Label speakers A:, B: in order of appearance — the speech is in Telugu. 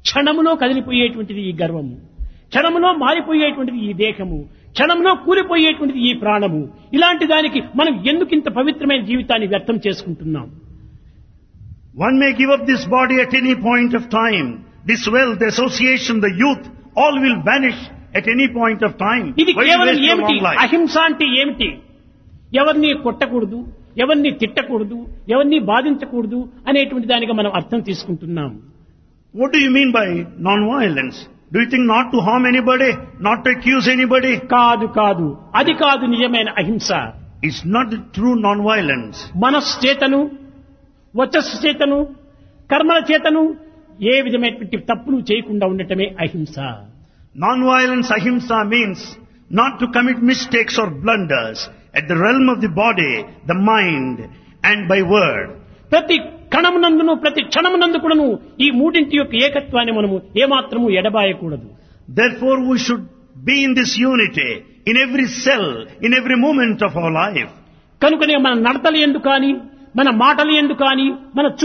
A: క్షణములో కదిలిపోయేటువంటిది ఈ గర్వము క్షణములో మారిపోయేటువంటిది ఈ దేహము క్షణంలో కూలిపోయేటువంటిది ఈ ప్రాణము ఇలాంటి దానికి మనం ఎందుకు ఇంత పవిత్రమైన జీవితాన్ని వ్యర్థం చేసుకుంటున్నాం
B: One may give up this body at any point of time. This wealth, the association, the youth, all will vanish at any point of time.
A: ఇది
B: Why
A: కేవలం
B: waste your
A: ఏమిటి
B: long life?
A: అహింస అంటే ఏమిటి ఎవరిని కొట్టకూడదు ఎవరిని తిట్టకూడదు ఎవరిని బాధించకూడదు అనేటువంటి దానిగా మనం అర్థం తీసుకుంటున్నాం
B: What do you mean by non-violence? Do you think not to harm anybody, not to accuse anybody?
A: కాదు కాదు అది కాదు నిజమైన అహింస
B: It's not the true non-violence.
A: మనస్సు చేతను వచస్సు చేతను కర్మల చేతను ఏ విధమైనటువంటి తప్పులు చేయకుండా ఉండటమే అహింస
B: Non-violence ahimsa means not to commit mistakes or blunders at the realm of the body, the mind, and by word.
A: ప్రతి కణమునందును ప్రతి క్షణమునందు కూడాను ఈ మూడింటి యొక్క ఏకత్వాన్ని మనము ఏమాత్రము ఎడబాయకూడదు
B: Therefore we should be in this unity, in every cell, in every moment of our life.
A: కనుకనే మన నడతలు ఎందు కానీ మన మాటలు ఎందు కానీ మన